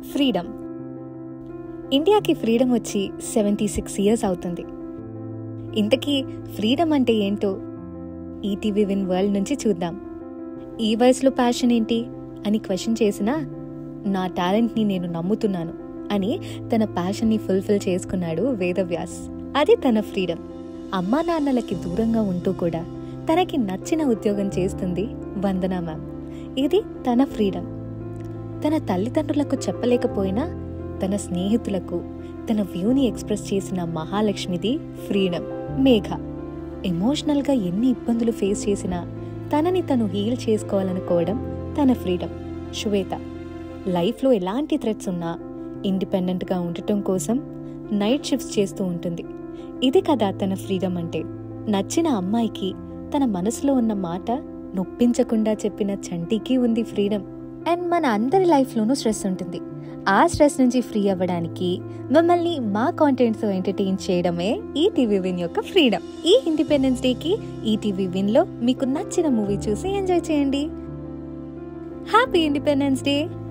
freedom ఇండియాకి freedom వచ్చి seventy six years అవుతుంది ఇంతకీ ఫ్రీడమ్ అంటే ఏంటో ఈటీవీ విన్ వరల్డ్ నుంచి చూద్దాం ఈ వయసులో ప్యాషన్ ఏంటి అని క్వశ్చన్ చేసినా నా టాలెంట్ని నేను నమ్ముతున్నాను అని తన ప్యాషన్ని ఫుల్ఫిల్ చేసుకున్నాడు వేదవ్యాస్ అది తన ఫ్రీడమ్ అమ్మా నాన్నలకి దూరంగా ఉంటూ కూడా తనకి నచ్చిన ఉద్యోగం చేస్తుంది వందనా మ్యామ్ ఇది తన ఫ్రీడమ్ తన తల్లిదండ్రులకు చెప్పలేకపోయినా తన స్నేహితులకు తన వ్యూని ఎక్స్ప్రెస్ చేసిన మహాలక్ష్మిది ఫ్రీడమ్ మేఘ ఎమోషనల్గా ఎన్ని ఇబ్బందులు ఫేస్ చేసినా తనని తను హీల్ చేసుకోవాలనుకోవడం తన ఫ్రీడమ్ శ్వేత లైఫ్లో ఎలాంటి థ్రెట్స్ ఉన్నా ఇండిపెండెంట్గా ఉండటం కోసం నైట్ షిఫ్ట్స్ చేస్తూ ఉంటుంది ఇది కదా తన ఫ్రీడమ్ అంటే నచ్చిన అమ్మాయికి తన మనసులో ఉన్న మాట నొప్పించకుండా చెప్పిన చంటికి ఉంది ఫ్రీడమ్ అండ్ మన అందరి లైఫ్లోనూ స్ట్రెస్ ఉంటుంది ఆ స్ట్రెస్ నుంచి ఫ్రీ అవ్వడానికి మిమ్మల్ని మా కాంటెంట్తో ఎంటర్టైన్ చేయడమే ఈ టీవీ విన్ యొక్క ఫ్రీడమ్ ఈ ఇండిపెండెన్స్ డేకి ఈ టీవీ విన్లో మీకు నచ్చిన మూవీ చూసి ఎంజాయ్ చేయండి హ్యాపీ ఇండిపెండెన్స్ డే